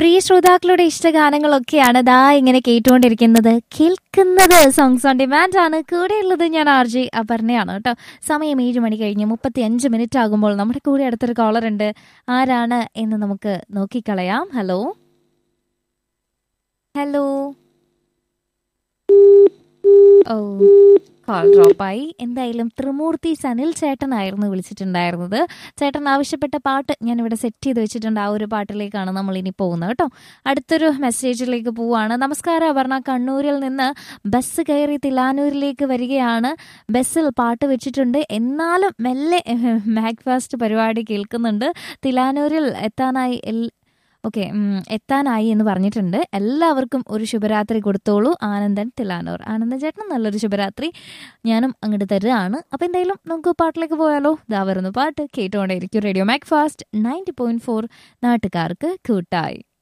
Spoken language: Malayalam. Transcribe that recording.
പ്രിയ ശ്രോതാക്കളുടെ ഇഷ്ടഗാനങ്ങളൊക്കെയാണ് ദാ ഇങ്ങനെ കേട്ടുകൊണ്ടിരിക്കുന്നത് കേൾക്കുന്നത് സോങ്സ് ഓൺ ഡിമാൻഡ് ആണ് കൂടെയുള്ളത് ഞാൻ ആർ ജെ അപർണയാണ് കേട്ടോ സമയം ഏഴ് മണി കഴിഞ്ഞ് മുപ്പത്തി അഞ്ച് മിനിറ്റ് ആകുമ്പോൾ നമ്മുടെ കൂടെ അടുത്തൊരു കോളർ ഉണ്ട് ആരാണ് എന്ന് നമുക്ക് നോക്കിക്കളയാം ഹലോ ഹലോ ഓ കോൾ ഡ്രോപ്പായി എന്തായാലും ത്രിമൂർത്തി സനിൽ ചേട്ടനായിരുന്നു വിളിച്ചിട്ടുണ്ടായിരുന്നത് ചേട്ടൻ ആവശ്യപ്പെട്ട പാട്ട് ഞാൻ ഇവിടെ സെറ്റ് ചെയ്ത് വെച്ചിട്ടുണ്ട് ആ ഒരു പാട്ടിലേക്കാണ് നമ്മൾ ഇനി പോകുന്നത് കേട്ടോ അടുത്തൊരു മെസ്സേജിലേക്ക് പോവാണ് നമസ്കാരം അപർണ കണ്ണൂരിൽ നിന്ന് ബസ് കയറി തിലാനൂരിലേക്ക് വരികയാണ് ബസ്സിൽ പാട്ട് വെച്ചിട്ടുണ്ട് എന്നാലും മെല്ലെ മാക്ഫാസ്റ്റ് പരിപാടി കേൾക്കുന്നുണ്ട് തിലാനൂരിൽ എത്താനായി എൽ ഓക്കെ എത്താനായി എന്ന് പറഞ്ഞിട്ടുണ്ട് എല്ലാവർക്കും ഒരു ശുഭരാത്രി കൊടുത്തോളൂ ആനന്ദൻ തിലാനൂർ ആനന്ദൻ ചേട്ടൻ നല്ലൊരു ശുഭരാത്രി ഞാനും അങ്ങോട്ട് തരുകയാണ് അപ്പം എന്തായാലും നമുക്ക് പാട്ടിലേക്ക് പോയാലോ ഇതാ വരുന്നു പാട്ട് കേട്ടുകൊണ്ടേയിരിക്കും radio Mac Fast ninety point four നാട്ടുകാർക്ക് കൂട്ടായി